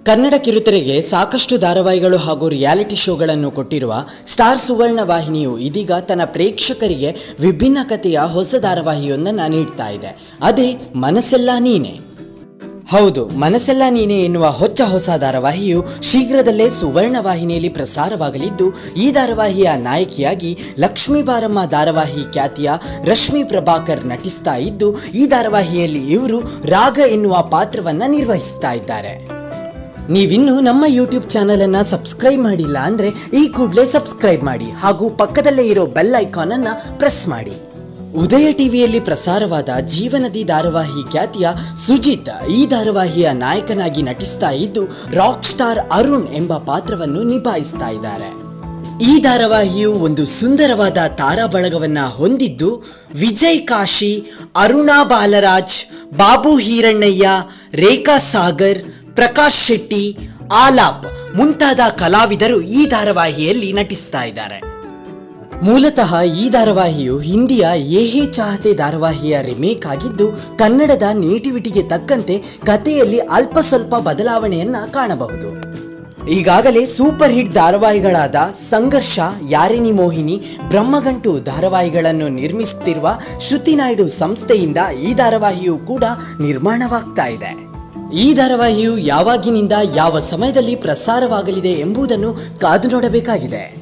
ಕನ್ನಡ ಕಿರುತೆರೆಗೆ ಸಾಕಷ್ಟು ಧಾರಾವಾಹಿಗಳು ಹಾಗೂ ರಿಯಾಲಿಟಿ ಶೋಗಳನ್ನು ಕೊಟ್ಟಿರುವ ಸ್ಟಾರ್ ಸುವರ್ಣ ವಾಹಿನಿಯು ಇದೀಗ ತನ್ನ ಪ್ರೇಕ್ಷಕರಿಗೆ ವಿಭಿನ್ನ ಕಥೆಯ ಹೊಸ ಧಾರಾವಾಹಿಯೊಂದನ್ನು ನೀಡ್ತಾ ಇದೆ ಅದೇ ಮನಸ್ಸೆಲ್ಲ ನೀನೆ ಹೌದು ಮನಸ್ಸೆಲ್ಲ ನೀನೆ ಎನ್ನುವ ಹೊಚ್ಚ ಹೊಸ ಧಾರಾವಾಹಿಯು ಶೀಘ್ರದಲ್ಲೇ ಸುವರ್ಣ ವಾಹಿನಿಯಲ್ಲಿ ಪ್ರಸಾರವಾಗಲಿದ್ದು ಈ ಧಾರಾವಾಹಿಯ ನಾಯಕಿಯಾಗಿ ಲಕ್ಷ್ಮೀ ಬಾರಮ್ಮ ಧಾರಾವಾಹಿ ಖ್ಯಾತಿಯ ರಶ್ಮಿ ಪ್ರಭಾಕರ್ ನಟಿಸ್ತಾ ಇದ್ದು ಈ ಧಾರಾವಾಹಿಯಲ್ಲಿ ಇವರು ರಾಗ ಎನ್ನುವ ಪಾತ್ರವನ್ನು ನಿರ್ವಹಿಸ್ತಾ ಇದ್ದಾರೆ ನೀವಿನ್ನೂ ನಮ್ಮ ಯೂಟ್ಯೂಬ್ ಚಾನಲನ್ನು ಸಬ್ಸ್ಕ್ರೈಬ್ ಮಾಡಿಲ್ಲ ಅಂದರೆ ಈ ಕೂಡಲೇ ಸಬ್ಸ್ಕ್ರೈಬ್ ಮಾಡಿ ಹಾಗೂ ಪಕ್ಕದಲ್ಲೇ ಇರೋ ಬೆಲ್ ಐಕಾನನ್ನು ಪ್ರೆಸ್ ಮಾಡಿ ಉದಯ ಟಿವಿಯಲ್ಲಿ ಪ್ರಸಾರವಾದ ಜೀವನದಿ ಧಾರಾವಾಹಿ ಖ್ಯಾತಿಯ ಸುಜಿತ್ ಈ ಧಾರಾವಾಹಿಯ ನಾಯಕನಾಗಿ ನಟಿಸ್ತಾ ಇದ್ದು ರಾಕ್ ಸ್ಟಾರ್ ಅರುಣ್ ಎಂಬ ಪಾತ್ರವನ್ನು ನಿಭಾಯಿಸ್ತಾ ಇದ್ದಾರೆ ಈ ಧಾರಾವಾಹಿಯು ಒಂದು ಸುಂದರವಾದ ತಾರಾ ಬಳಗವನ್ನ ಹೊಂದಿದ್ದು ವಿಜಯ್ ಕಾಶಿ ಅರುಣಾ ಬಾಲರಾಜ್ ಬಾಬು ಹೀರಣ್ಣಯ್ಯ ರೇಖಾ ಸಾಗರ್ ಪ್ರಕಾಶ್ ಶೆಟ್ಟಿ ಆಲಾಪ್ ಮುಂತಾದ ಕಲಾವಿದರು ಈ ಧಾರಾವಾಹಿಯಲ್ಲಿ ನಟಿಸ್ತಾ ಇದ್ದಾರೆ ಮೂಲತಃ ಈ ಧಾರಾವಾಹಿಯು ಹಿಂದಿಯ ಏಹೇ ಚಾಹತೆ ಧಾರಾವಾಹಿಯ ರಿಮೇಕ್ ಆಗಿದ್ದು ಕನ್ನಡದ ನೇಟಿವಿಟಿಗೆ ತಕ್ಕಂತೆ ಕಥೆಯಲ್ಲಿ ಅಲ್ಪ ಸ್ವಲ್ಪ ಬದಲಾವಣೆಯನ್ನ ಕಾಣಬಹುದು ಈಗಾಗಲೇ ಸೂಪರ್ ಹಿಟ್ ಧಾರಾವಾಹಿಗಳಾದ ಸಂಘರ್ಷ ಯಾರಿನಿ ಮೋಹಿನಿ ಬ್ರಹ್ಮಗಂಟು ಧಾರಾವಾಹಿಗಳನ್ನು ನಿರ್ಮಿಸುತ್ತಿರುವ ಶ್ರುತಿ ನಾಯ್ಡು ಸಂಸ್ಥೆಯಿಂದ ಈ ಧಾರಾವಾಹಿಯು ಕೂಡ ನಿರ್ಮಾಣವಾಗ್ತಾ ಇದೆ ಈ ಧಾರಾವಾಹಿಯು ಯಾವಾಗಿನಿಂದ ಯಾವ ಸಮಯದಲ್ಲಿ ಪ್ರಸಾರವಾಗಲಿದೆ ಎಂಬುದನ್ನು ಕಾದು ನೋಡಬೇಕಾಗಿದೆ